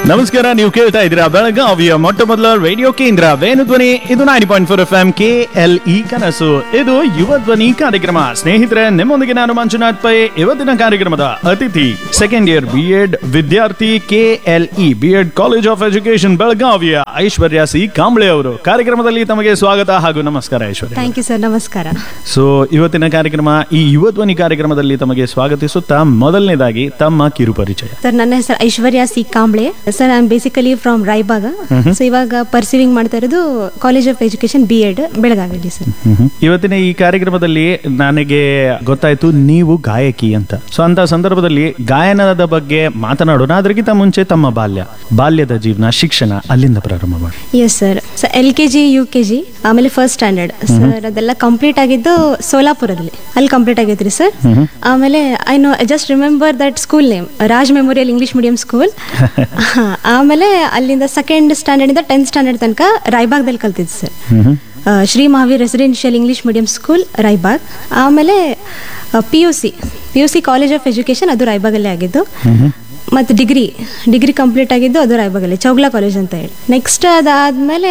ನಮಸ್ಕಾರ ನೀವು ಕೇಳ್ತಾ ಇದ್ದೀರಾ ಬೆಳಗಾವಿಯ ಮೊಟ್ಟ ಮೊದಲ ರೇಡಿಯೋ ಕೇಂದ್ರ ವೇಣುಧ್ವನಿ ಇದು nine point four F M K L E ಕನಸು ಇದು ಯುವ ಧ್ವನಿ ಕಾರ್ಯಕ್ರಮ ಸ್ನೇಹಿತರೆ ನಿಮ್ಮೊಂದಿಗೆ ನಾನು ಮಂಜುನಾಥ್ ಪೈ ಇವತ್ತಿನ ಕಾರ್ಯಕ್ರಮದ ಅತಿಥಿ ಸೆಕೆಂಡ್ ಇಯರ್ ಬಿ ಎಡ್ ವಿದ್ಯಾರ್ಥಿ K L E B Ed college of education ಬೆಳಗಾವಿಯ ಐಶ್ವರ್ಯ ಸಿ ಕಾಂಬ್ಳೆ ಅವರು ಕಾರ್ಯಕ್ರಮದಲ್ಲಿ ತಮಗೆ ಸ್ವಾಗತ ಹಾಗೂ ನಮಸ್ಕಾರ ಐಶ್ವರ್ಯ ಥ್ಯಾಂಕ್ ಯು ಸರ್ ನಮಸ್ಕಾರ ಸೊ ಇವತ್ತಿನ ಕಾರ್ಯಕ್ರಮ ಈ ಯುವ ಧ್ವನಿ ಕಾರ್ಯಕ್ರಮದಲ್ಲಿ ತಮಗೆ ಸ್ವಾಗತಿಸುತ್ತಾ ಮೊದಲನೇದಾಗಿ ತಮ್ಮ ಕಿರು ಪರಿಚಯ ಸರ್ ನನ್ನ ಹೆಸರು Aishwarya C Kamble sir I am basically from Raibag so ಇವಾಗ ಪರ್ಸೀವಿಂಗ್ ಮಾಡ್ತಾ ಇರೋದು college of education B Ed ಬೆಳಗಾವಿಯಲ್ಲಿ ಸರ್ ಇವತ್ತಿನ ಈ ಕಾರ್ಯಕ್ರಮದಲ್ಲಿ ನನಗೆ ಗೊತ್ತಾಯ್ತು ನೀವು ಗಾಯಕಿ ಅಂತ ಸೊ ಅಂತ ಸಂದರ್ಭದಲ್ಲಿ ಗಾಯನದ ಬಗ್ಗೆ ಮಾತನಾಡೋಣ ಅದಕ್ಕಿಂತ ಮುಂಚೆ ತಮ್ಮ ಬಾಲ್ಯ ಬಾಲ್ಯದ ಜೀವನ ಶಿಕ್ಷಣ ಅಲ್ಲಿಂದ ಪ್ರಾರಂಭ ಮಾಡಿ yes sir sir L K G U K G ಆಮೇಲೆ ಫಸ್ಟ್ ಸ್ಟ್ಯಾಂಡರ್ಡ್ ಸರ್ ಅದೆಲ್ಲ ಕಂಪ್ಲೀಟ್ ಆಗಿದ್ದು ಸೋಲಾಪುರದಲ್ಲಿ ಅಲ್ಲಿ ಕಂಪ್ಲೀಟ್ ಆಗೈತ್ರಿ ಸರ್ ಆಮೇಲೆ I know just remember that school name Raj memorial English medium school ಆಮೇಲೆ ಅಲ್ಲಿಂದ ಸೆಕೆಂಡ್ ಸ್ಟ್ಯಾಂಡರ್ಡ್ ಇಂದ ಟೆಂತ್ ಸ್ಟ್ಯಾಂಡರ್ಡ್ ತನಕ ರಾಯಬಾಗ್ದಲ್ಲಿ ಕಲ್ತಿದ್ದು ಸರ್ ಆ, Shri Mahaveer residential English medium school Raibag ಆಮೇಲೆ P U C P U C college of education ಅದು ರಾಯಬಾಗಲ್ಲೇ ಆಗಿದ್ದು ಮತ್ತು ಡಿಗ್ರಿ ಡಿಗ್ರಿ ಕಂಪ್ಲೀಟ್ ಆಗಿದ್ದು ಅದು ರಾಯಬಾಗಲ್ಲಿ ಚೌಗ್ಲಾ ಕಾಲೇಜ್ ಅಂತ ಹೇಳಿ ನೆಕ್ಸ್ಟ್ ಅದಾದಮೇಲೆ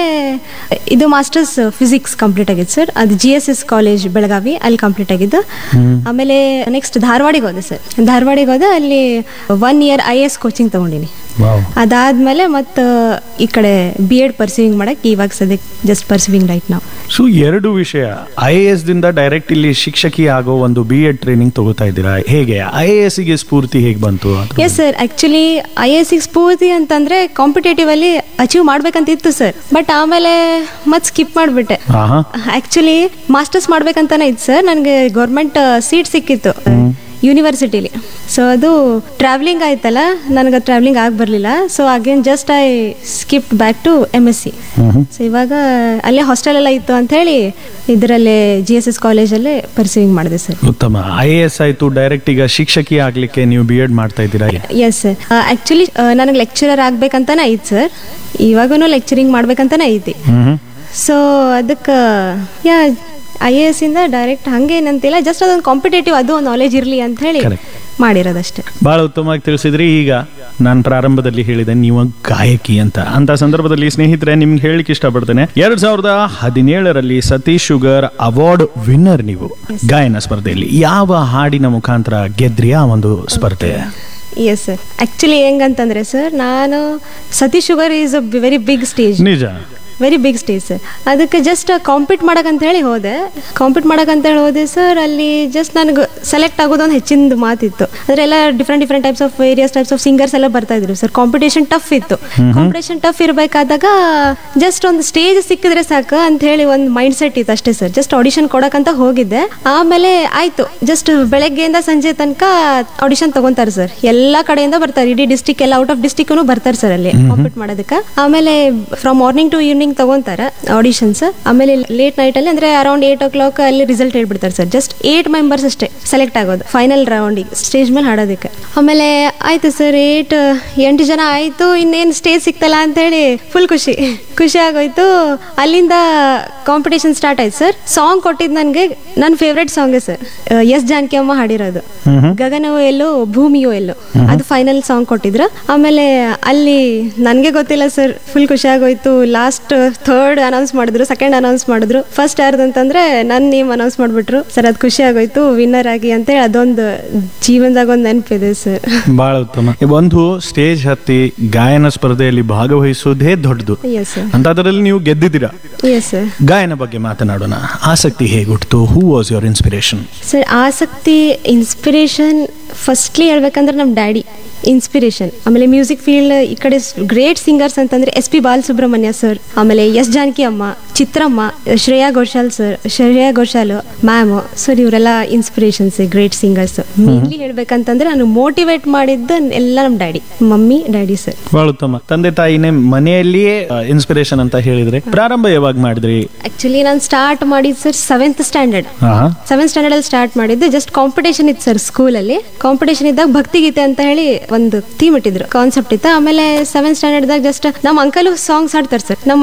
ಇದು ಮಾಸ್ಟರ್ಸ್ ಫಿಸಿಕ್ಸ್ ಕಂಪ್ಲೀಟ್ ಆಗಿತ್ತು ಸರ್ ಅದು G S S college Belagavi ಅಲ್ಲಿ ಕಂಪ್ಲೀಟ್ ಆಗಿದ್ದು ಆಮೇಲೆ ನೆಕ್ಸ್ಟ್ ಧಾರವಾಡಿಗೆ ಹೋದೆ ಸರ್ ಧಾರವಾಡಿಗೆ ಹೋದೆ ಅಲ್ಲಿ one year I A S coaching ತೊಗೊಂಡಿನಿ ಅದಾದ್ಮೇಲೆ ಮತ್ತು ಈ ಕಡೆ ಬಿ ಎಡ್ ಪರ್ಸೀವಿಂಗ್ ಮಾಡಕ್ಕೆ ಇವಾಗ ಸದ್ಯಕ್ಕೆ ಜಸ್ಟ್ ಪರ್ಸೀವಿಂಗ್ ರೈಟ್ ನಾವು ಸೊ ಎರಡು ವಿಷಯ ಐ ಎ ಎಸ್ ದಿಂದ ಡೈರೆಕ್ಟ್ ಇಲ್ಲಿ ಶಿಕ್ಷಕಿ ಆಗೋ ಒಂದು ಬಿ ಎಡ್ ಟ್ರೈನಿಂಗ್ ತಗೋತಾ ಇದ್ದೀರಾ ಹೇಗೆ ಐ ಎ ಎಸ್ ಗೆ ಸ್ಫೂರ್ತಿ ಹೇಗೆ ಬಂತು ಅದ್ರ yes sir actually I S ಸಿಗೆ ಸ್ಫೂರ್ತಿ ಅಂತಂದ್ರೆ ಕಾಂಪಿಟೇಟಿವ್ ಅಲ್ಲಿ ಅಚೀವ್ ಮಾಡ್ಬೇಕಂತ ಇತ್ತು ಸರ್ ಬಟ್ ಆಮೇಲೆ ಮತ್ತೆ ಸ್ಕಿಪ್ ಮಾಡಿಬಿಟ್ಟೆ ಆಹಾ ಆ್ಯಕ್ಚುಲಿ ಮಾಸ್ಟರ್ಸ್ ಮಾಡ್ಬೇಕಂತಾನೆ ಇತ್ತು ಸರ್ ನನಗೆ ಗೌರ್ಮೆಂಟ್ ಸೀಟ್ ಸಿಕ್ಕಿತ್ತು ಯೂನಿವರ್ಸಿಟಿಲಿ ಸೊ ಅದು ಟ್ರಾವೆಲಿಂಗ್ ಆಯ್ತಲ್ಲ ನನಗೆ ಟ್ರಾವೆಲಿಂಗ್ ಆಗಿ ಬರಲಿಲ್ಲ so again just I skip back to M S C so ಇವಾಗ ಅಲ್ಲೇ ಹಾಸ್ಟೆಲ್ ಎಲ್ಲ ಇತ್ತು ಅಂತ ಹೇಳಿ ಇದರಲ್ಲೇ ಜಿ ಎಸ್ ಎಸ್ ಕಾಲೇಜಲ್ಲೇ ಪರ್ಸೀವಿಂಗ್ ಮಾಡಿದೆ ಸರ್ ಉತ್ತಮ ಐ ಎ ಎಸ್ ಆಯ್ತು ಡೈರೆಕ್ಟ್ ಈಗ ಶಿಕ್ಷಕಿ ಆಗ್ಲಿಕ್ಕೆ ನೀವು ಬಿ ಎಡ್ ಮಾಡ್ತಾ ಇದ್ದೀರಾ ಎಸ್ ಸರ್ ಆ್ಯಕ್ಚುಲಿ ನನಗೆ ಲೆಕ್ಚರರ್ ಆಗ್ಬೇಕಂತಾನೆ ಐತೆ ಸರ್ ಇವಾಗೂ ಲೆಕ್ಚರಿಂಗ್ ಮಾಡ್ಬೇಕಂತಾನೆ ಐತಿ ಹ್ಮ್ ಸೊ ಅದಕ್ಕೆ ಯಾ ಐ ಎ ಎಸ್ ಇಂದ ಡೈರೆಕ್ಟ್ ಹಂಗೇನಂತಿಲ್ಲ ಜಸ್ಟ್ ಅದೊಂದು ಕಾಂಪಿಟೇಟಿವ್ ಅದು ನಾಲೆಜ್ ಇರಲಿ ಅಂತ ಹೇಳಿ Correct. ಮಾಡಿರೋದಷ್ಟೇ ಬಹಳ ಉತ್ತಮವಾಗಿ ತಿಳಿಸಿದ್ರಿ ಈಗ ನಾನು ಪ್ರಾರಂಭದಲ್ಲಿ ಹೇಳಿದೆ ನೀವು ಗಾಯಕಿ ಅಂತ ಅಂತ ಸಂದರ್ಭದಲ್ಲಿ ಸ್ನೇಹಿತರೆ ನಿಮ್ಗೆ ಹೇಳಿಕ್ಕೆ ಇಷ್ಟಪಡ್ತೇನೆ ಎರಡ್ ಸಾವಿರದ ಹದಿನೇಳರಲ್ಲಿ ಸತೀಶ್ ಶುಗರ್ ಅವಾರ್ಡ್ ವಿನ್ನರ್ ನೀವು ಗಾಯನ ಸ್ಪರ್ಧೆಯಲ್ಲಿ ಯಾವ ಹಾಡಿನ ಮುಖಾಂತರ ಗೆದ್ರಿ ಆ ಒಂದು ಸ್ಪರ್ಧೆ ಎಸ್ ಸರ್ ಆ್ಯಕ್ಚುಲಿ ಹೆಂಗಂತಂದ್ರೆ ಸರ್ ನಾನು Satish sugar is a very big stage ನಿಜ ವೆರಿ ಬಿಗ್ ಸ್ಟೇಜ್ ಸರ್ ಅದಕ್ಕೆ ಜಸ್ಟ್ ಕಾಂಪೀಟ್ ಮಾಡಕ್ಕಂತ ಹೇಳಿ ಹೋದೆ ಕಾಂಪೀಟ್ ಮಾಡಕ್ಕಂತ ಹೇಳಿ ಹೋದೆ ಸರ್ ಅಲ್ಲಿ ಜಸ್ಟ್ ನನಗೆ ಸೆಲೆಕ್ಟ್ ಆಗೋದು ಒಂದು ಹೆಚ್ಚಿನ ಮಾತಿತ್ತು ಅದರೆಲ್ಲ different different types of various types of singers ಎಲ್ಲ ಬರ್ತಾ ಇದ್ರು ಸರ್ ಕಾಂಪಿಟೇಷನ್ ಟಫ್ ಇತ್ತು ಕಾಂಪಿಟೇಷನ್ ಟಫ್ ಇರಬೇಕಾದಾಗ ಜಸ್ಟ್ ಒಂದು ಸ್ಟೇಜ್ ಸಿಕ್ಕಿದ್ರೆ ಸಾಕು ಅಂತ ಹೇಳಿ ಒಂದು ಮೈಂಡ್ ಸೆಟ್ ಇತ್ತು ಅಷ್ಟೇ ಸರ್ ಜಸ್ಟ್ ಆಡಿಷನ್ ಕೊಡಕ್ಕಂತ ಹೋಗಿದ್ದೆ ಆಮೇಲೆ ಆಯ್ತು ಜಸ್ಟ್ ಬೆಳಗ್ಗೆಯಿಂದ ಸಂಜೆ ತನಕ ಆಡಿಷನ್ ತಗೊಂತಾರೆ ಸರ್ ಎಲ್ಲಾ ಕಡೆಯಿಂದ ಬರ್ತಾರೆ ಇಡೀ ಡಿಸ್ಟಿಕ್ ಎಲ್ಲ ಔಟ್ ಆಫ್ ಡಿಸ್ಟಿಕ್ ಬರ್ತಾರೆ ಸರ್ ಅಲ್ಲಿ ಕಾಂಪೀಟ್ ಮಾಡೋದಕ್ಕೆ ಆಮೇಲೆ ಫ್ರಮ್ ಮಾರ್ನಿಂಗ್ ಟು ಈವ್ನಿಂಗ್ ತಗೊಂತಾರೆ ಆಡಿಷನ್ಸ್ ಆಮೇಲೆ ಲೇಟ್ ನೈಟ್ ಅಲ್ಲಿ ಅಂದ್ರೆ ಅರೌಂಡ್ ಏಟ್ ಓ ಕ್ಲಾಕ್ ಅಲ್ಲಿ ರಿಸಲ್ಟ್ ಹೇಳ್ಬಿಡ್ತಾರೆ ಸರ್ ಜಸ್ಟ್ ಏಟ್ ಮೆಂಬರ್ಸ್ ಅಷ್ಟೇ ಸೆಲೆಕ್ಟ್ ಆಗೋದು ಫೈನಲ್ ರೌಂಡಿಗೆ ಸ್ಟೇಜ್ ಮೇಲೆ ಹಾಡೋದಕ್ಕೆ ಆಮೇಲೆ ಆಯ್ತು ಸರ್ ಏಟ್ ಎಂಟು ಜನ ಆಯ್ತು ಇನ್ನೇನು ಸ್ಟೇಜ್ ಸಿಕ್ತಲ್ಲ ಅಂತ ಹೇಳಿ ಫುಲ್ ಖುಷಿ ಖುಷಿ ಆಗೋಯ್ತು ಅಲ್ಲಿಂದ ಕಾಂಪಿಟೇಷನ್ ಸ್ಟಾರ್ಟ್ ಆಯ್ತು ಸರ್ ಸಾಂಗ್ ಕೊಟ್ಟಿದ್ದು ನನಗೆ ನನ್ನ favourite song sir S Janaki ಅಮ್ಮ ಹಾಡಿರೋದು ಗಗನವೋ ಎಲ್ಲೋ ಭೂಮಿಯೋ ಎಲ್ಲೋ ಅದು ಫೈನಲ್ ಸಾಂಗ್ ಕೊಟ್ಟಿದ್ರು ಆಮೇಲೆ ಅಲ್ಲಿ ನನಗೆ ಗೊತ್ತಿಲ್ಲ ಸರ್ ಫುಲ್ ಖುಷಿ ಆಗೋಯ್ತು ಲಾಸ್ಟ್ ಥರ್ಡ್ ಅನೌನ್ಸ್ ಮಾಡಿದ್ರು ಸೆಕೆಂಡ್ ಅನೌನ್ಸ್ ಮಾಡಿದ್ರು ಫಸ್ಟ್ ಯಾರ್ದು ಅಂತಂದ್ರೆ ನನ್ನ ನೇಮ್ ಅನೌನ್ಸ್ ಮಾಡಿಬಿಟ್ರು ಸರ್ ಅದು ಖುಷಿ ಆಗೋಯ್ತು ವಿನ್ನರ್ ಆಗಿ ಅಂತೇಳಿ ಅದೊಂದು ಜೀವನದಾಗ ಒಂದು ನೆನಪಿದೆ ಸರ್ ಬಹಳ ಉತ್ತಮ ಒಂದು ಸ್ಟೇಜ್ ಹತ್ತಿ ಗಾಯನ ಸ್ಪರ್ಧೆಯಲ್ಲಿ ಭಾಗವಹಿಸೋದೇ ದೊಡ್ಡದು ಎಸ್ ಸರ್ ಅಂತದ್ರಲ್ಲಿ ನೀವು ಗೆದ್ದಿದ್ದೀರಾ ಎಸ್ ಸರ್ ಗಾಯನ ಬಗ್ಗೆ ಮಾತನಾಡೋಣ ಆಸಕ್ತಿ ಹೇಗೆ ಹುಟ್ಟಿತು who was your inspiration sir ಆಸಕ್ತಿ ಇನ್ಸ್ಪಿರೇಷನ್ ಫಸ್ಟ್ಲಿ ಹೇಳ್ಬೇಕಂದ್ರೆ ನಮ್ಮ ಡ್ಯಾಡಿ ಇನ್ಸ್ಪಿರೇಷನ್ ಆಮೇಲೆ ಮ್ಯೂಸಿಕ್ ಫೀಲ್ಡ್ ಈ ಕಡೆ ಗ್ರೇಟ್ ಸಿಂಗರ್ಸ್ ಅಂತಂದ್ರೆ ಎಸ್ ಪಿ ಬಾಲಸುಬ್ರಹ್ಮಣ್ಯ ಸರ್ ಆಮೇಲೆ ಎಸ್ ಜಾನಕಿ ಅಮ್ಮ ಚಿತ್ರಮ್ಮ Shreya Ghoshal sir Shreya Ghoshal ma'am sir ಇವರೆಲ್ಲ ಇನ್ಸ್ಪಿರೇಷನ್ಸ್ ಗ್ರೇಟ್ ಸಿಂಗರ್ಸ್ ಮೇನ್ಲಿ ಹೇಳ್ಬೇಕಂತಂದ್ರೆ ನಾನು ಮೋಟಿವೇಟ್ ಮಾಡಿದ್ದು ಎಲ್ಲ ನಮ್ಮ ಡ್ಯಾಡಿ ಮಮ್ಮಿ ಡ್ಯಾಡಿ ಸರ್ ಬಹಳ ಉತ್ತಮ ತಂದೆ ತಾಯಿನೇ ಮನೆಯಲ್ಲಿಯೇ ಇನ್ಸ್ಪಿರೇಷನ್ ಅಂತ ಹೇಳಿದ್ರೆ ಪ್ರಾರಂಭ ಯಾವಾಗ ಮಾಡಿದ್ರಿ ಆಕ್ಚುಲಿ ನಾನು ಸ್ಟಾರ್ಟ್ ಮಾಡಿದ್ದು ಸರ್ ಸೆವೆಂತ್ ಸ್ಟ್ಯಾಂಡರ್ಡ್ ಹಾ ಸೆವೆಂತ್ ಸ್ಟ್ಯಾಂಡರ್ಡ್ ಅಲ್ಲಿ ಸ್ಟಾರ್ಟ್ ಮಾಡಿದ್ದು ಜಸ್ಟ್ ಕಾಂಪಿಟೇಷನ್ ಇತ್ತು ಸರ್ ಸ್ಕೂಲಲ್ಲಿ ಕಾಂಪಿಟೇಷನ್ ಇದ್ದಾಗ ಭಕ್ತಿಗೀತೆ ಅಂತ ಹೇಳಿ ಒಂದು ಥೀಮ್ ಇಟ್ಟಿದ್ರು ಕಾನ್ಸೆಪ್ಟ್ ಇತ್ತು ಆಮೇಲೆ ಸೆವೆಂತ್ ಸ್ಟ್ಯಾಂಡರ್ಡ್ದಾಗ ಜಸ್ಟ್ ನಮ್ಮ ಅಂಕಲ್ ಸಾಂಗ್ಸ್ ಹಾಡ್ತಾರೆ ಸರ್ ನಮ್ಮ ಮನೆ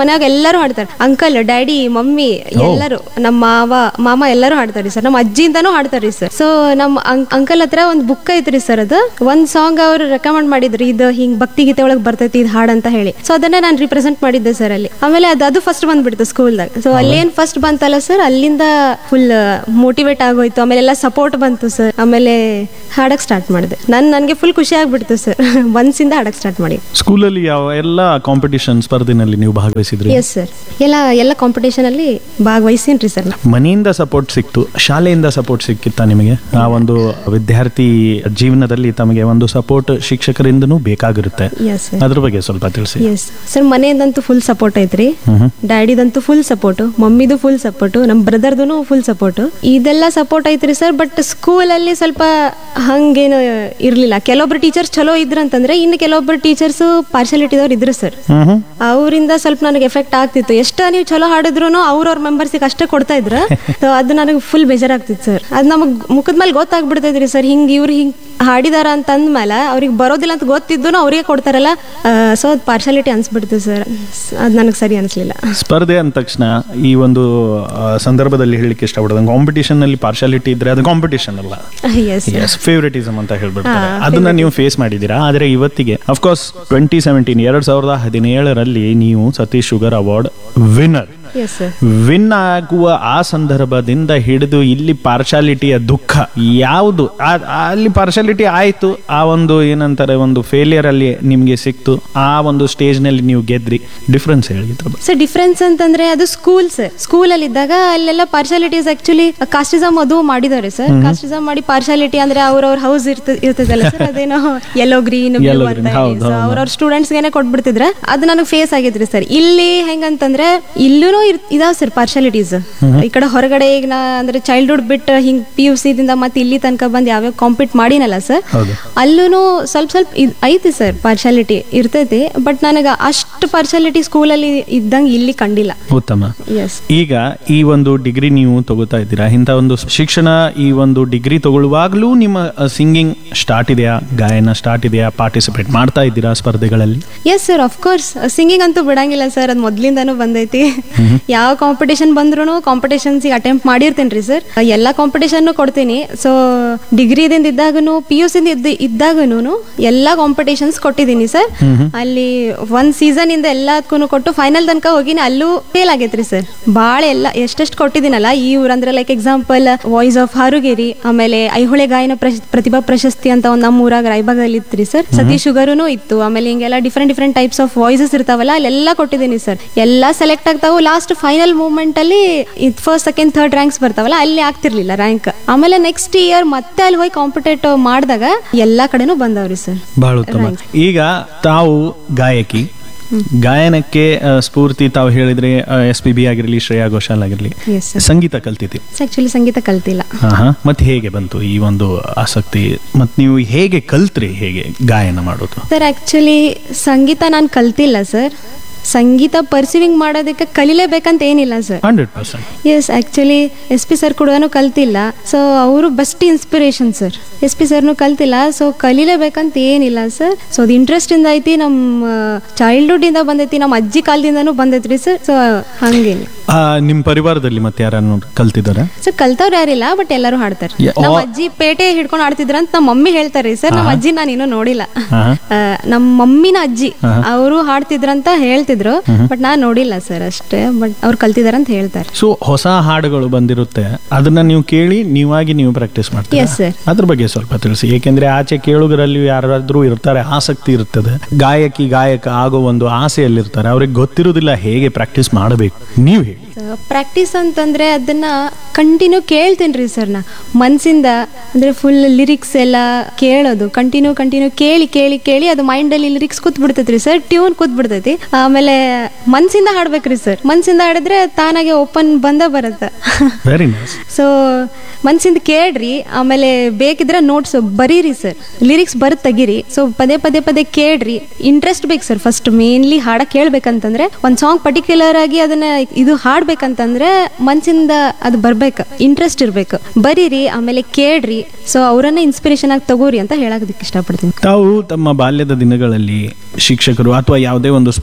ಮನ್ಯಾಗ ಎಲ್ಲರೂ ಹಾಡ್ತಾರೆ ಅಂಕಲ್ ಡ್ಯಾಡಿ ಮಮ್ಮಿ ಎಲ್ಲರೂ ನಮ್ಮ ಮಾವ ಮಾಮ ಎಲ್ಲರೂ ಹಾಡ್ತಾರೆ ಸರ್ ನಮ್ಮ ಅಜ್ಜಿಯಿಂದನೂ ಹಾಡ್ತಾರೆ ಸರ್ ಸೊ ನಮ್ಮ ಅಂಕಲ್ ಹತ್ರ ಒಂದು ಬುಕ್ ಐತ್ರಿ ಸರ್ ಅದು ಒಂದ್ ಸಾಂಗ್ ಅವ್ರು ರೆಕಮೆಂಡ್ ಮಾಡಿದ್ರಿ ಇದು ಹಿಂಗ್ ಭಕ್ತಿ ಗೀತೆ ಒಳಗೆ ಬರ್ತೈತಿ ಇದು ಹಾಡು ಅಂತ ಹೇಳಿ ಸೊ ಅದನ್ನ ನಾನು ರಿಪ್ರೆಸೆಂಟ್ ಮಾಡಿದ್ದೆ ಸರ್ ಅಲ್ಲಿ ಆಮೇಲೆ ಅದು ಅದು ಫಸ್ಟ್ ಬಂದ್ಬಿಡ್ತು ಸ್ಕೂಲ್ದಾಗ ಸೊ ಅಲ್ಲೇನ್ ಫಸ್ಟ್ ಬಂತಲ್ಲ ಸರ್ ಅಲ್ಲಿಂದ ಫುಲ್ ಮೋಟಿವೇಟ್ ಆಗೋಯ್ತು ಆಮೇಲೆ ಎಲ್ಲ ಸಪೋರ್ಟ್ ಬಂತು ಸರ್ ಆಮೇಲೆ ಹಾಡಕ್ ಸ್ಟಾರ್ಟ್ ಮಾಡಿದೆ ನನ್ ನನಗೆ ಫುಲ್ ಖುಷಿ ಆಗ್ಬಿಡ್ತು ಸರ್ ಒನ್ಸಿಂದ ಹಾಡಕ್ ಸ್ಟಾರ್ಟ್ ಮಾಡಿ ಸ್ಕೂಲಲ್ಲಿ ಯಾವ ಎಲ್ಲ ಕಾಂಪಿಟಿಷನ್ ಸ್ಪರ್ಧೆನಲ್ಲಿ ನೀವು ಭಾಗವಹಿಸಿದ್ರಿ ಎಸ್ ಸರ್ ಎಲ್ಲ ಎಲ್ಲ ಕಾಂಪಿಟೇಷನ್ ಅಲ್ಲಿ ಭಾಗವಹಿಸೀನ್ರಿ ಸರ್ ಮನೆಯಿಂದ ಸಪೋರ್ಟ್ ಸಿಕ್ತು ಶಾಲೆಯಿಂದ ಸಪೋರ್ಟ್ ಸಿಕ್ಕಿತ್ತಾ ನಿಮಗೆ ಆ ಒಂದು ವಿದ್ಯಾರ್ಥಿ ಜೀವನದಲ್ಲಿ ತಮಗೆ ಒಂದು ಸಪೋರ್ಟ್ ಶಿಕ್ಷಕರಿಂದನೂ ಬೇಕಾಗಿರುತ್ತೆ ಎಸ್ ಸರ್ ಅದ್ರ ಬಗ್ಗೆ ಸ್ವಲ್ಪ ತಿಳಿಸಿ ಎಸ್ ಸರ್ ಮನೆಯಿಂದಂತೂ ಫುಲ್ ಸಪೋರ್ಟ್ ಐತ್ರಿ ಹ್ಮ್ ಡ್ಯಾಡಿದಂತೂ ಫುಲ್ ಸಪೋರ್ಟ್ ಮಮ್ಮಿದು ಫುಲ್ ಸಪೋರ್ಟ್ ನಮ್ಮ ಬ್ರದರ್ದು ಫುಲ್ ಸಪೋರ್ಟ್ ಇದೆಲ್ಲ ಸಪೋರ್ಟ್ ಐತ್ರಿ ಸರ್ ಬಟ್ ಸ್ಕೂಲಲ್ಲಿ ಸ್ವಲ್ಪ ಹಂಗೇನು ಇರ್ಲಿಲ್ಲ ಕೆಲವೊಬ್ರು ಟೀಚರ್ಸ್ ಚಲೋ ಇದ್ರು ಅಂತಂದ್ರೆ ಇನ್ನು ಕೆಲವೊಬ್ರು ಟೀಚರ್ಸ್ ಪಾರ್ಶಾಲಿಟಿದವ್ರು ಇದ್ರು ಸರ್ ಹ್ಮ್ ಹ್ಮ್ ಅವರಿಂದ ಸ್ವಲ್ಪ ನನಗೆ ಎಫೆಕ್ಟ್ ಆಗ್ತಿತ್ತು ಎಷ್ಟ ನೀವು ಚಲೋ ಹಾಡಿದ್ರು ಅವ್ರವ್ರ ಮೆಂಬರ್ಸಿಗೆ ಅಷ್ಟೇ ಕೊಡ್ತಾ ಇದ್ರ So ಅದು ನನಗೆ ಫುಲ್ ಬೇಜಾರಾಗ್ತಿತ್ತು ಸರ್ ಅದು ನಮಗೆ ಮುಖದ ಮೇಲೆ ಗೊತ್ತಾಗ್ಬಿಡ್ತೈತ್ರಿ ಸರ್ ಹಿಂಗ್ ಇವ್ರು ಹಿಂಗ್ ಹಾಡಿದಾರ ಅಂತ ಅಂದ್ಮೇಲೆ ಅವ್ರಿಗೆ ಬರೋದಿಲ್ಲ ಅಂತ ಗೊತ್ತಿದ್ದು ಅವ್ರಿಗೆ ಕೊಡ್ತಾರಲ್ಲ ಸೊ ಅದು ಪಾರ್ಶಾಲಿಟಿ ಅನ್ಸ್ಬಿಡ್ತು ಸರ್ ಅದು ನನಗೆ ಸರಿ ಅನ್ಸ್ಲಿಲ್ಲ ಸ್ಪರ್ಧೆ ಅಂದ ತಕ್ಷಣ ಈ ಒಂದು ಆ, ಸಂದರ್ಭದಲ್ಲಿ ಹೇಳಲಿಕ್ಕೆ ಇಷ್ಟಪಡೋದು ಕಾಂಪಿಟೇಷನ್ ನಲ್ಲಿ ಪಾರ್ಶಾಲಿಟಿ ಇದ್ರೆ ಅದು ಕಾಂಪಿಟೇಷನ್ ಅಲ್ಲ ಎಸ್ ಎಸ್ ಫೇವರಿಟಿಸಮ್ ಅಂತ ಹೇಳ್ಬಿಡ್ತಾರೆ ಹಾ, ಅದನ್ನ ನೀವು ಫೇಸ್ ಮಾಡಿದ್ದೀರಾ ಆದರೆ ಇವತ್ತಿಗೆ ಅಫ್ಕೋರ್ಸ್ ಟ್ವೆಂಟಿ ಸೆವೆಂಟೀನ್ ಎರಡ್ ಸಾವಿರದ ಹದಿನೇಳರಲ್ಲಿ ನೀವು Satish sugar award winner yes sir win ಆಗುವ ಆ ಸಂದರ್ಭದಿಂದ ಹಿಡಿದು ಇಲ್ಲಿ ಪಾರ್ಶಾಲಿಟಿಯ ದುಃಖ ಯಾವುದು ಆ- ಆ- ಅಲ್ಲಿ ಪಾರ್ಶಾಲಿಟಿ ಆಯ್ತು ಆ ಒಂದು ಏನಂತಾರೆ ಒಂದು ಫೇಲಿಯರ್ ಅಲ್ಲಿ ನಿಮ್ಗೆ ಸಿಕ್ತು ಆ ಒಂದು ಸ್ಟೇಜ್ ನಲ್ಲಿ ನೀವು ಗೆದ್ರಿ ಡಿಫ್ರೆನ್ಸ್ ಹೇಳಿ ಇದ್ರ ಬಗ್ಗೆ. ಸರ್ ಡಿಫ್ರೆನ್ಸ್ ಅಂತಂದ್ರೆ ಅದು ಸ್ಕೂಲ್ ಸರ್ ಸ್ಕೂಲ್ ಅಲ್ಲಿ ಇದ್ದಾಗ ಅಲ್ಲೆಲ್ಲ ಪಾರ್ಶಾಲಿಟೀಸ್ ಆಕ್ಚುಲಿ ಕಾಸ್ಟಿಸಮ್ ಅದು ಮಾಡಿದ್ದಾರೆ ಸರ್ ಕಾಸ್ಟಿಸಮ್ ಮಾಡಿ ಪಾರ್ಶಾಲಿಟಿ ಅಂದ್ರೆ ಅವ್ರವ್ರ ಹೌಸ್ ಇರ್ತದಲ್ಲ ಸರ್ ಅದೇನೋ ಯೆಲ್ಲೋ ಗ್ರೀನ್ Yellow green, ಹೌದು, ಹೌದು. ಅವ್ರವ್ರ ಸ್ಟೂಡೆಂಟ್ಸ್ ಗೆನೆ ಕೊಟ್ಬಿಡ್ತಿದ್ರ ಅದು ನನಗೆ ಫೇಸ್ ಆಗಿದ್ರಿ ಸರ್ ಇಲ್ಲಿ ಹೆಂಗಂತಂದ್ರೆ ಇಲ್ಲೂ ಇದಾವ್ ಸರ್ ಪಾರ್ಶಾಲಿಟೀಸ್ ಈ ಕಡೆ ಹೊರಗಡೆ ಈಗ ನಾ ಅಂದ್ರೆ ಚೈಲ್ಡ್ಹುಡ್ ಬಿಟ್ಟು ಹಿಂಗ್ ಪಿ ಯು ಸಿ ದಿಂದ ಮತ್ತೆ ಇಲ್ಲಿ ತನಕ ಬಂದು ಯಾವ್ಯಾವ ಕಾಂಪೀಟ್ ಮಾಡಿನಲ್ಲ ಸರ್ ಹೌದು ಅಲ್ಲೂ ಸ್ವಲ್ಪ ಸ್ವಲ್ಪ ಇದ್ ಐತಿ ಸರ್ ಪಾರ್ಶಾಲಿಟಿ ಇರ್ತೈತಿ ಬಟ್ ನನಗೆ ಅಷ್ಟು ಪಾರ್ಶಾಲಿಟಿ ಸ್ಕೂಲಲ್ಲಿ ಇದ್ದಂಗೆ ಇಲ್ಲಿ ಕಂಡಿಲ್ಲ ಉತ್ತಮ ಎಸ್ ಈಗ ಈ ಒಂದು ಡಿಗ್ರಿ ನೀವು ತಗೋತಾ ಇದ್ದೀರಾ ಇಂಥ ಒಂದು ಶಿಕ್ಷಣ ಈ ಒಂದು ಡಿಗ್ರಿ ತಗೊಳ್ಳುವಾಗಲೂ ನಿಮ್ಮ ಸಿಂಗಿಂಗ್ ಸ್ಟಾರ್ಟ್ ಇದೆಯಾ ಗಾಯನ ಸ್ಟಾರ್ಟ್ ಇದೆಯಾ ಪಾರ್ಟಿಸಿಪೇಟ್ ಮಾಡ್ತಾ ಇದ್ದೀರಾ ಸ್ಪರ್ಧೆಗಳಲ್ಲಿ ಎಸ್ ಸರ್ ಕೋರ್ಸ್ ಸಿಂಗಿಂಗ್ ಅಂತೂ ಬಿಡಂಗಿಲ್ಲ ಸರ್ ಅದು ಮೊದ್ಲಿಂದಾನು ಬಂದೈತಿ ಯಾವ ಕಾಂಪಿಟೇಷನ್ ಬಂದ್ರು ಕಾಂಪಿಟೇಷನ್ಸಿಗೆ ಅಟೆಂಪ್ಟ್ ಮಾಡಿರ್ತೇನೆ ರೀ ಸರ್ ಎಲ್ಲ ಕಾಂಪಿಟೇಷನ್ ಕೊಡ್ತೀನಿ ಸೊ ಡಿಗ್ರಿದಿಂದ ಇದ್ದಾಗನು ಪಿ ಯು ಸಿಂದ ಇದ್ದ ಇದ್ದಾಗನು ಎಲ್ಲ ಕಾಂಪಿಟೇಷನ್ಸ್ ಕೊಟ್ಟಿದ್ದೀನಿ ಸರ್ ಅಲ್ಲಿ ಒಂದ್ ಸೀಸನ್ ಇಂದ ಎಲ್ಲದಕ್ಕೂ ಕೊಟ್ಟು ಫೈನಲ್ ತನಕ ಹೋಗಿನಿ ಅಲ್ಲೂ ಫೇಲ್ ಆಗೈತ್ರಿ ಸರ್ ಭಾಳ ಎಲ್ಲ ಎಷ್ಟೆಷ್ಟು ಕೊಟ್ಟಿದ್ದೀನಲ್ಲ ಈ ಊರಂದ್ರೆ like example voice of Harugeri ಆಮೇಲೆ ಐಹೊಳೆ ಗಾಯನ ಪ್ರಶ- ಪ್ರತಿಭಾ ಪ್ರಶಸ್ತಿ ಅಂತ ಒಂದು ನಮ್ಮ ಊರಾಗ ರಾಯಬಾಗದಲ್ಲಿ ಇತ್ತು ರೀ ಸರ್ ಸತೀಶ್ ಶುಗರುನು ಇತ್ತು ಆಮೇಲೆ ಹಿಂಗೆಲ್ಲ different different types of voices ಇರ್ತಾವಲ್ಲ ಅಲ್ಲೆಲ್ಲ ಕೊಟ್ಟಿದ್ದೀನಿ ಸರ್ ಎಲ್ಲ ಸೆಲೆಕ್ಟ್ ಆಗ್ತಾವು ಲಾಸ್ಟ್ ಫೈನಲ್ ಮೂಮೆಂಟ್ ಅಲ್ಲಿ ಫಸ್ಟ್ ಸೆಕೆಂಡ್ ಥರ್ಡ್ ರ್ಯಾಂಕ್ಸ್ ಬರ್ತಾವಲ್ಲ ಅಲ್ಲಿ ಆಗ್ತಿರ್ಲಿಲ್ಲ ರ್ಯಾಂಕ್ ಆಮೇಲೆ ನೆಕ್ಸ್ಟ್ ಇಯರ್ ಮತ್ತೆ ಅಲ್ಲಿ ಹೋಗಿ ಕಾಂಪಿಟೇಟ್ ಮಾಡಿದಾಗ ಎಲ್ಲಾ ಕಡೆನೂ ಬಂದವ್ರಿ ಸರ್ ಬಹಳ ಉತ್ತಮ ಈಗ ತಾವು ಗಾಯಕಿ ಗಾಯನಕ್ಕೆ ಆ, ಸ್ಫೂರ್ತಿ ತಾವು ಹೇಳಿದ್ರೆ ಎಸ್ ಪಿ ಬಿ ಆಗಿರಲಿ ಶ್ರೇಯಾ ಘೋಷಾಲ್ ಆಗಿರಲಿ ಎಸ್ ಸರ್ ಸಂಗೀತ ಕಲ್ತಿದ್ದಿ ಆಕ್ಚುಲಿ ಸಂಗೀತ ಕಲ್ತಿಲ್ಲ ಹಾ ಹಾ ಮತ್ತೆ ಹೇಗೆ ಬಂತು ಈ ಒಂದು ಆಸಕ್ತಿ ಮತ್ ನೀವು ಹೇಗೆ ಕಲ್ತ್ರಿ ಹೇಗೆ ಗಾಯನ ಮಾಡೋದು ಸರ್ ಆಕ್ಚುಲಿ ಸಂಗೀತ ನಾನು ಕಲ್ತಿಲ್ಲ ಸರ್ ಸಂಗೀತ ಪರ್ಸೀವಿಂಗ್ ಮಾಡೋದಕ್ಕೆ ಕಲಿಲೇಬೇಕಂತ ಏನಿಲ್ಲ sir hundred percent yes actually S P sir ಕೂಡ ಕಲ್ತಿಲ್ಲ ಸೊ ಅವರು best inspiration sir S P ಸರ್ನು ಕಲ್ತಿಲ್ಲ ಸೊ ಕಲಿಲೇಬೇಕಂತ ಏನಿಲ್ಲ ಸರ್ ಸೊ ಅದು ಇಂಟ್ರೆಸ್ಟ್ ಇಂದ ಐತಿ ನಮ್ಮ ಚೈಲ್ಡ್ಹುಡ್ ಇಂದ ಬಂದೈತಿ ನಮ್ಮ ಅಜ್ಜಿ ಕಾಲದಿಂದನೂ ಬಂದೈತ್ರಿ ಸರ್ ಸೊ ಹಂಗೇನು ನಿಮ್ಮ ಪರಿವಾರದಲ್ಲಿ ಮತ್ತೆ ಯಾರನ್ನು ಕಲ್ತಿದ್ದಾರೆ ಸರ್ ಕಲ್ತವ್ರು ಯಾರಿಲ್ಲ ಬಟ್ ಎಲ್ಲರೂ ಹಾಡ್ತಾರೆ ಯಾ- ನಮ್ಮ ಆ- ಅಜ್ಜಿ ಪೇಟೆ ಹಿಡ್ಕೊಂಡು ಆಡ್ತಿದ್ರ ಅಂತ ನಮ್ಮ ಮಮ್ಮಿ ಹೇಳ್ತಾರೆ ಸರ್ ನಮ್ಮ ಅಜ್ಜಿ ನಾನು ಇನ್ನೂ ನೋಡಿಲ್ಲ ಹಾ ಆ, ನಮ್ಮ ಮಮ್ಮಿನ ಅಜ್ಜಿ ಅವರು ಹಾಡ್ತಿದ್ರಂತ ಹೇಳ್ತಿದ್ರು ಬಟ್ ನಾನ್ ನೋಡಿಲ್ಲ ಸರ್ ಅಷ್ಟೇ ಬಟ್ ಅವ್ರು ಕಲ್ತಿದಾರಂತ ಹೇಳ್ತಾರೆ ಸೊ ಹೊಸ ಹಾಡುಗಳು ಬಂದಿರುತ್ತೆ ಅದನ್ನ ನೀವು ಕೇಳಿ ನೀವಾಗಿ ನೀವು ಪ್ರಾಕ್ಟೀಸ್ ಮಾಡ್ತೀರಾ Yes, sir. ಅದ್ರ ಬಗ್ಗೆ ಸ್ವಲ್ಪ ತಿಳಿಸಿ ಏಕೆಂದ್ರೆ ಆಚೆ ಕೇಳುಗರಲ್ಲಿ ಯಾರಾದ್ರೂ ಇರ್ತಾರೆ ಆಸಕ್ತಿ ಇರ್ತದೆ ಗಾಯಕಿ ಗಾಯಕ ಆಗೋ ಒಂದು ಆಸೆಯಲ್ಲಿರ್ತಾರೆ ಅವ್ರಿಗೆ ಗೊತ್ತಿರೋದಿಲ್ಲ ಹೇಗೆ ಪ್ರಾಕ್ಟೀಸ್ ಮಾಡಬೇಕು ನೀವು ಹೇಳಿ ಪ್ರಾಕ್ಟೀಸ್ ಅಂತಂದ್ರೆ ಅದನ್ನ ಕಂಟಿನ್ಯೂ ಕೇಳ್ತೇನೆ ರೀ ಸರ್ ನಾ ಮನ್ಸಿಂದ ಅಂದ್ರೆ ಫುಲ್ ಲಿರಿಕ್ಸ್ ಎಲ್ಲ ಕೇಳೋದು ಕಂಟಿನ್ಯೂ ಕಂಟಿನ್ಯೂ ಕೇಳಿ ಕೇಳಿ ಕೇಳಿ ಅದು ಮೈಂಡಲ್ಲಿ ಲಿರಿಕ್ಸ್ ಕೂತ್ ಬಿಡ್ತೈತ್ರಿ ಸರ್ ಟ್ಯೂನ್ ಕೂತ್ ಬಿಡ್ತೈತಿ ಆಮೇಲೆ ಮನ್ಸಿಂದ ಹಾಡ್ಬೇಕ್ರಿ ಸರ್ ಮನ್ಸಿಂದ ಹಾಡಿದ್ರೆ ತಾನಾಗೆ ಓಪನ್ ಬಂದ ಬರುತ್ತೆ ವೆರಿ ನೈಸ್ ಸೊ ಮನ್ಸಿಂದ ಕೇಳ್ರಿ ಆಮೇಲೆ ಬೇಕಿದ್ರೆ ನೋಟ್ಸ್ ಬರೀರಿ ಸರ್ ಲಿರಿಕ್ಸ್ ಬರ್ ತೆಗೀರಿ ಸೊ ಪದೇ ಪದೇ ಪದೇ ಕೇಳ್ರಿ ಇಂಟ್ರೆಸ್ಟ್ ಬೇಕು ಸರ್ ಫಸ್ಟ್ ಮೇನ್ಲಿ ಹಾಡ ಕೇಳ್ಬೇಕಂತಂದ್ರೆ ಒಂದ್ ಸಾಂಗ್ ಪರ್ಟಿಕ್ಯುಲರ್ ಆಗಿ ಅದನ್ನ ಇದು ಹಾಡ್ಬೇಕಂತಂದ್ರೆ ಮನ್ಸಿಂದ ಅದು ಬರ್ಬೇಕು ಇಂಟ್ರೆಸ್ಟ್ ಇರ್ಬೇಕು ಬರೀರಿ ಆಮೇಲೆ ಕೇಳ್ರಿ ಸೊ ಅವರನ್ನ ಇನ್ಸ್ಪಿರೇಷನ್ ಆಗಿ ತಗೋರಿ ಅಂತ ಹೇಳೋದಕ್ಕೆ ಇಷ್ಟಪಡ್ತೀನಿ ತಾವು ತಮ್ಮ ಬಾಲ್ಯದ ದಿನಗಳಲ್ಲಿ ಶಿಕ್ಷಕರು ಅಥವಾ ಯಾವುದೇ ಒಂದು ಸ್ಪರ್ಧೆಯಲ್ಲಿ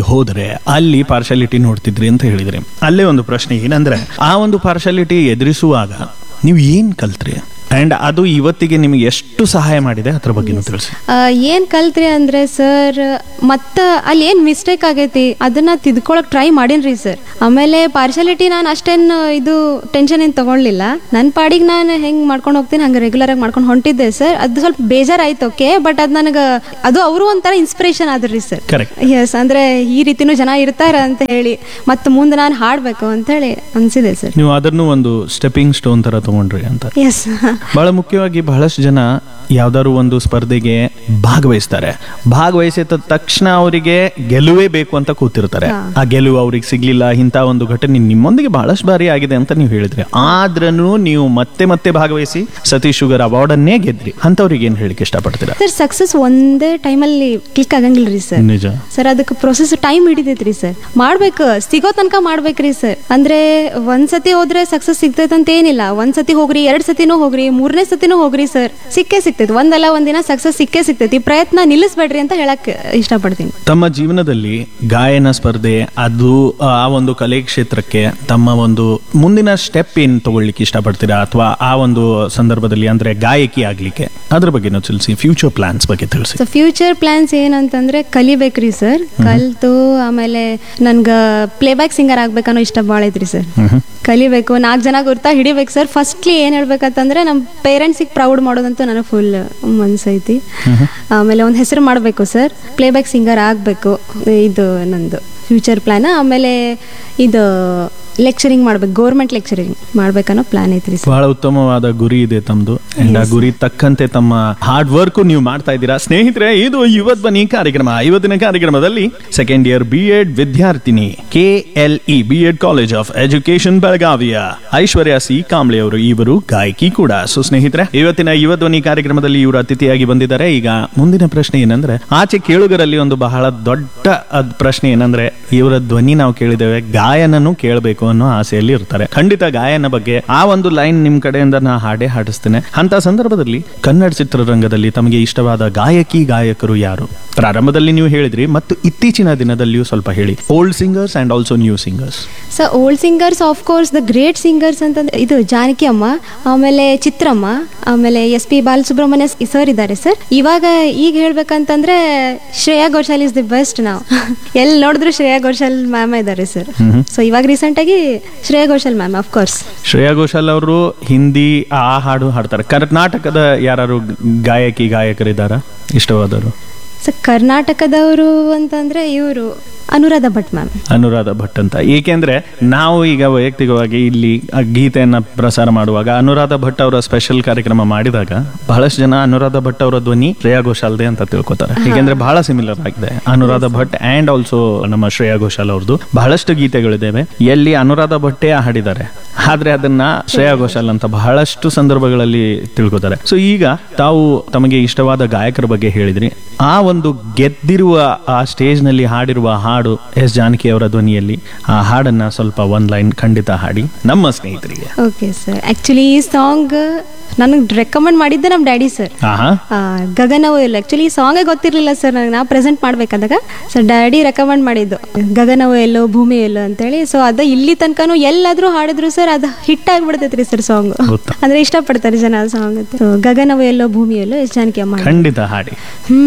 ಹೋದ್ರೆ ಅಲ್ಲಿ ಪಾರ್ಶಾಲಿಟಿ ನೋಡ್ತಿದ್ರಿ ಅಂತ ಹೇಳಿದ್ರಿ ಅಲ್ಲೇ ಒಂದು ಪ್ರಶ್ನೆ ಏನಂದ್ರೆ ಆ ಒಂದು ಪಾರ್ಶಾಲಿಟಿ ಎದುರಿಸುವಾಗ ನೀವು ಏನ್ ಕಲ್ತ್ರಿ ಅಂಡ್ ಅದು ಇವತ್ತಿಗೆ ನಿಮಗೆ ಎಷ್ಟು ಸಹಾಯ ಮಾಡಿದೆ ಅದ್ರ ಬಗ್ಗೆನೂ ತಿಳಿಸಿ ಏನು ಕಲ್ತ್ರಿ ಅಂದರೆ ಸರ್ ಮತ್ತು ಅಲ್ಲಿ ಏನು ಮಿಸ್ಟೇಕ್ ಆಗೈತಿ ಅದನ್ನ ತಿದ್ಕೊಳಕ್ ಟ್ರೈ ಮಾಡೀನಿ ಸರ್ ಆಮೇಲೆ ಪಾರ್ಶಾಲಿಟಿ ನಾನು ಅಷ್ಟೇನು ಇದು ಟೆನ್ಷನ್ ಏನು ತಗೊಳ್ಳಿಲ್ಲ ನನ್ನ ಪಾಡಿಗೆ ನಾನು ಹೆಂಗೆ ಮಾಡ್ಕೊಂಡು ಹೋಗ್ತೀನಿ ಹಂಗೆ ರೆಗ್ಯುಲರ್ ಆಗಿ ಮಾಡ್ಕೊಂಡು ಹೊಂಟಿದ್ದೆ ಸರ್ ಅದು ಸ್ವಲ್ಪ ಬೇಜಾರಾಯ್ತು ಓಕೆ ಬಟ್ ಅದು ನನಗೆ ಅದು ಅವರು ಒಂಥರ ಇನ್ಸ್ಪಿರೇಷನ್ ಆದ್ರಿ ಸರ್ ಕರೆಕ್ಟ್ ಎಸ್ ಅಂದರೆ ಈ ರೀತಿನೂ ಜನ ಇರ್ತಾರ ಅಂತ ಹೇಳಿ ಮತ್ತು ಮುಂದೆ ನಾನು ಹಾಡಬೇಕು ಅಂತ ಹೇಳಿ ಅನಿಸಿದೆ ಸರ್ ನೀವು ಅದನ್ನು ಒಂದು ಸ್ಟೆಪ್ಪಿಂಗ್ ಸ್ಟೋನ್ ತರ ತಗೊಂಡ್ರಿ ಅಂತ ಎಸ್ ಬಹಳ ಮುಖ್ಯವಾಗಿ ಬಹಳಷ್ಟು ಜನ ಯಾವ್ದಾದ್ರು ಒಂದು ಸ್ಪರ್ಧೆಗೆ ಭಾಗವಹಿಸ್ತಾರೆ ಭಾಗವಹಿಸಿದ ತಕ್ಷಣ ಅವರಿಗೆ ಗೆಲುವೇ ಬೇಕು ಅಂತ ಕೂತಿರ್ತಾರೆ ಆ ಗೆಲುವು ಅವ್ರಿಗೆ ಸಿಗ್ಲಿಲ್ಲ ಇಂಥ ಒಂದು ಘಟನೆ ನಿಮ್ಮೊಂದಿಗೆ ಬಹಳಷ್ಟು ಬಾರಿ ಆಗಿದೆ ಅಂತ ನೀವು ಹೇಳಿದ್ರಿ ಆದ್ರೂ ನೀವು ಮತ್ತೆ ಮತ್ತೆ ಭಾಗವಹಿಸಿ ಸತೀಶ್ ಶುಗರ್ ಅವಾರ್ಡ್ ಅನ್ನೇ ಗೆದ್ರಿ ಅಂತವ್ರಿಗೆ ಏನ್ ಹೇಳಿಕ್ಕೆ ಇಷ್ಟಪಡ್ತೀರಾ ಸರ್ ಸಕ್ಸಸ್ ಒಂದೇ ಟೈಮಲ್ಲಿ ಕ್ಲಿಕ್ ಆಗಂಗಿಲ್ಲ ರೀ ಸರ್ ನಿಜ ಸರ್ ಅದಕ್ಕೆ ಪ್ರೊಸೆಸ್ ಟೈಮ್ ಹಿಡಿತೈತ್ರಿ ಸರ್ ಮಾಡ್ಬೇಕು ಸಿಗೋ ತನಕ ಮಾಡ್ಬೇಕ್ರಿ ಸರ್ ಅಂದ್ರೆ ಒಂದ್ ಸತಿ ಹೋದ್ರೆ ಸಕ್ಸಸ್ ಸಿಗ್ತೈತೆ ಅಂತ ಏನಿಲ್ಲ ಒಂದ್ ಸತಿ ಹೋಗ್ರಿ ಎರಡ್ ಸತಿನೂ ಹೋಗ್ರಿ ಮೂರನೇ ಸತಿನೂ ಹೋಗ್ರಿ ಸರ್ ಸಿಕ್ಕೇ ಸಿಗ್ತೈತಿ ಒಂದಲ್ಲ ಒಂದಿನ ಸಕ್ಸಸ್ ಸಿಕ್ಕೇ ಸಿಗ್ತೈತಿ ಪ್ರಯತ್ನ ನಿಲ್ಲಿಸ್ಬೇಡ್ರಿ ಅಂತ ಹೇಳಕ್ ಇಷ್ಟಪಡ್ತೀನಿ ತಮ್ಮ ಜೀವನದಲ್ಲಿ ಗಾಯನ ಸ್ಪರ್ಧೆ ಅದು ಆ ಒಂದು ಕಲೆ ಕ್ಷೇತ್ರಕ್ಕೆ ತಮ್ಮ ಒಂದು ಮುಂದಿನ ಸ್ಟೆಪ್ ಏನ್ ತಗೊಳ್ಳಿಕ್ಕೆ ಇಷ್ಟಪಡ್ತೀರಾ ಅಥವಾ ಆ ಒಂದು ಸಂದರ್ಭದಲ್ಲಿ ಅಂದ್ರೆ ಗಾಯಕಿ ಆಗ್ಲಿಕ್ಕೆ ಅದ್ರ ಬಗ್ಗೆನೂ ತಿಳಿಸಿ ಫ್ಯೂಚರ್ ಪ್ಲಾನ್ಸ್ ಬಗ್ಗೆ ತಿಳಿಸಿ ಸೊ ಫ್ಯೂಚರ್ ಪ್ಲಾನ್ಸ್ ಏನಂತಂದ್ರೆ ಕಲಿಬೇಕ್ರಿ ಸರ್ ಕಲ್ತು ಆಮೇಲೆ ನನ್ಗ ಪ್ಲೇಬ್ಯಾಕ್ ಸಿಂಗರ್ ಆಗ್ಬೇಕನ್ನೋ ಇಷ್ಟ ಭಾಳ ಐತ್ರಿ ಸರ್ ಕಲಿಬೇಕು ನಾಲ್ಕು ಜನ ಗುರ್ತಾ ಹಿಡಿಬೇಕು ಸರ್ ಫಸ್ಟ್ಲಿ ಏನು ಹೇಳ್ಬೇಕಂತಂದ್ರೆ ನಮ್ಮ ಪೇರೆಂಟ್ಸಿಗೆ ಪ್ರೌಡ್ ಮಾಡೋದಂತೂ ನನಗೆ ಫುಲ್ ಮನ್ಸೈತಿ ಆಮೇಲೆ ಒಂದು ಹೆಸರು ಮಾಡಬೇಕು ಸರ್ ಪ್ಲೇಬ್ಯಾಕ್ ಸಿಂಗರ್ ಆಗಬೇಕು ಇದು ನಂದು ಫ್ಯೂಚರ್ ಪ್ಲ್ಯಾನ್ ಆಮೇಲೆ ಇದು ಲೆಕ್ಚರಿಂಗ್ ಮಾಡ್ಬೇಕು ಗೌರ್ಮೆಂಟ್ ಲೆಕ್ಚರಿಂಗ್ ಮಾಡ್ಬೇಕನ್ನೋ ಪ್ಲ್ಯಾನ್ ಐತ್ರಿ ಸರ್ ಬಹಳ ಉತ್ತಮವಾದ ಗುರಿ ಇದೆ ತಮ್ದು ಅಂಡ್ ಆ ಗುರಿ ತಕ್ಕಂತೆ ತಮ್ಮ ಹಾರ್ಡ್ ವರ್ಕ್ ನೀವು ಮಾಡ್ತಾ ಇದ್ದೀರಾ ಸ್ನೇಹಿತರೆ ಇದು ಯುವತ್ ಬನ್ನಿ ಕಾರ್ಯಕ್ರಮ ಇವತ್ತಿನ ಕಾರ್ಯಕ್ರಮದಲ್ಲಿ ಸೆಕೆಂಡ್ ಇಯರ್ ಬಿ ಎಡ್ ವಿದ್ಯಾರ್ಥಿನಿ K L E B Ed college of education ಬೆಳಗಾವಿಯ ಐಶ್ವರ್ಯ ಸಿ ಕಾಂಬ್ಳೆ ಅವರು ಇವರು ಗಾಯಕಿ ಕೂಡ ಸೊ ಸ್ನೇಹಿತರೆ ಇವತ್ತಿನ ಯುವ ಧ್ವನಿ ಕಾರ್ಯಕ್ರಮದಲ್ಲಿ ಇವರು ಅತಿಥಿಯಾಗಿ ಬಂದಿದ್ದಾರೆ ಈಗ ಮುಂದಿನ ಪ್ರಶ್ನೆ ಏನಂದ್ರೆ ಆಚೆ ಕೇಳುಗರಲ್ಲಿ ಒಂದು ಬಹಳ ದೊಡ್ಡ ಅದ್ ಪ್ರಶ್ನೆ ಏನಂದ್ರೆ ಇವರ ಧ್ವನಿ ನಾವು ಕೇಳಿದ್ದೇವೆ ಗಾಯನನು ಕೇಳಬೇಕು ಅನ್ನೋ ಆಸೆಯಲ್ಲಿ ಇರ್ತಾರೆ ಖಂಡಿತ ಗಾಯನ ಬಗ್ಗೆ ಆ ಒಂದು ಲೈನ್ ನಿಮ್ ಕಡೆಯಿಂದ ನಾ ಹಾಡೇ ಹಾಡಿಸ್ತೇನೆ ಅಂತ ಸಂದರ್ಭದಲ್ಲಿ ಕನ್ನಡ ಚಿತ್ರರಂಗದಲ್ಲಿ ತಮಗೆ ಇಷ್ಟವಾದ ಗಾಯಕಿ ಗಾಯಕರು ಯಾರು ಪ್ರಾರಂಭದಲ್ಲಿ ನೀವು ಹೇಳಿದ್ರಿ ಮತ್ತು ಇತ್ತೀಚಿನ ದಿನದಲ್ಲಿಯೂ ಸ್ವಲ್ಪ ಹೇಳಿ old singers and also new singers so old singers of course the great singers ಅಂತಂದ್ರೆ ಇದು ಜಾನಕಿ ಅಮ್ಮ ಆಮೇಲೆ ಚಿತ್ರಮ್ಮ ಆಮೇಲೆ ಎಸ್ ಪಿ ಬಾಲಸುಬ್ರಹ್ಮಣ್ಯ ಸರ್ ಇದ್ದಾರೆ ಸರ್ ಇವಾಗ ಈಗ ಹೇಳ್ಬೇಕಂತಂದ್ರೆ Shreya Ghoshal is the best ನಾವು ಎಲ್ಲಿ ನೋಡಿದ್ರು ಶ್ರೇಯಾ ಘೋಷಾಲ್ ಮ್ಯಾಮ್ ಇದ್ದಾರೆ ಸರ್ ಸೊ ಇವಾಗ ರೀಸೆಂಟ್ ಆಗಿ Shreya Ghoshal ma'am of course Shreya Ghoshal ಅವರು ಹಿಂದಿ ಆ ಹಾಡು ಹಾಡ್ತಾರೆ ಕರ್ನಾಟಕದ ಯಾರು ಗಾಯಕಿ ಗಾಯಕರಿದ್ದಾರಾ ಇಷ್ಟವಾದವರು ಸೊ ಕರ್ನಾಟಕದವರು ಅಂತಂದ್ರೆ ಇವರು ಅನುರಾಧ ಭಟ್ ಮ್ಯಾಮ್ ಅನುರಾಧ ಭಟ್ ಅಂತ ಏಕೆಂದ್ರೆ ನಾವು ಈಗ ವೈಯಕ್ತಿಕವಾಗಿ ಇಲ್ಲಿ ಆ ಗೀತೆಯನ್ನ ಪ್ರಸಾರ ಮಾಡುವಾಗ ಅನುರಾಧ ಭಟ್ ಅವರ ಸ್ಪೆಷಲ್ ಕಾರ್ಯಕ್ರಮ ಮಾಡಿದಾಗ ಬಹಳಷ್ಟು ಜನ ಅನುರಾಧ ಭಟ್ ಅವರ ಧ್ವನಿ ಶ್ರೇಯಾ ಘೋಷಾಲ್ದೆ ಅಂತ ತಿಳ್ಕೊತಾರೆ ಏಕೆಂದ್ರೆ ಬಹಳ ಸಿಮಿಲರ್ ಆಗಿದೆ ಅನುರಾಧ ಭಟ್ ಅಂಡ್ ಆಲ್ಸೋ ನಮ್ಮ ಶ್ರೇಯಾ ಘೋಷಾಲ್ ಅವ್ರದ್ದು ಬಹಳಷ್ಟು ಗೀತೆಗಳಿದ್ದಾವೆ ಎಲ್ಲಿ ಅನುರಾಧ ಭಟ್ಟೆ ಹಾಡಿದ್ದಾರೆ ಆದ್ರೆ ಅದನ್ನ ಶ್ರೇಯಾ ಘೋಷಾಲ್ ಅಂತ ಬಹಳಷ್ಟು ಸಂದರ್ಭಗಳಲ್ಲಿ ತಿಳ್ಕೊತಾರೆ ಸೊ ಈಗ ತಾವು ತಮಗೆ ಇಷ್ಟವಾದ ಗಾಯಕರ ಬಗ್ಗೆ ಹೇಳಿದ್ರಿ ಆ ಒಂದು ಗೆದ್ದಿರುವ ಆ ಸ್ಟೇಜ್ ನಲ್ಲಿ ಹಾಡಿರುವ ಹಾಡು ಎಸ್ ಜಾನಕಿ ಅವರ ಧ್ವನಿಯಲ್ಲಿ ಆ ಹಾಡನ್ನ ಸ್ವಲ್ಪ ಒಂದ್ ಲೈನ್ ಖಂಡಿತ ಹಾಡಿ ನಮ್ಮ ಸ್ನೇಹಿತರಿಗೆ ಓಕೆ ಸರ್ ಆ್ಯಕ್ಚುಲಿ ಈ ಸಾಂಗ್ ನನಗೆ ರೆಕಮೆಂಡ್ ಮಾಡಿದ್ದೆ ನಮ್ಮ ಡ್ಯಾಡಿ ಸರ್ ಆಹಾ ಗಗನವೂ ಇಲ್ಲ ಆ್ಯಕ್ಚುಲಿ ಈ ಸಾಂಗೇ ಗೊತ್ತಿರಲಿಲ್ಲ ಸರ್ ನನಗೆ ನಾ ಪ್ರೆಸೆಂಟ್ ಮಾಡ್ಬೇಕಾದಾಗ ಸೊ ಡ್ಯಾಡಿ ರೆಕಮೆಂಡ್ ಮಾಡಿದ್ದು ಗಗನವೂ ಎಲ್ಲೋ ಭೂಮಿ ಎಲ್ಲೋ ಅಂತೇಳಿ ಸೊ ಅದು ಇಲ್ಲಿ ತನಕನೂ ಎಲ್ಲಾದರೂ ಹಾಡಿದ್ರು ಸರ್ ಅದು ಹಿಟ್ ಆಗಿಬಿಡ್ತೈತ್ರಿ ಸರ್ ಸಾಂಗ್ ಗೊತ್ತಾ ಅಂದ್ರೆ ಇಷ್ಟಪಡ್ತಾರೆ ಜನ ಆ ಸಾಂಗ್ ಗಗನವೂ ಎಲ್ಲೋ ಭೂಮಿ ಎಲ್ಲೋ ಎಷ್ಟು ಜನಕ್ಕೆ ಮಾಡಿ ಖಂಡಿತ ಹಾಡಿ ಹ್ಮ್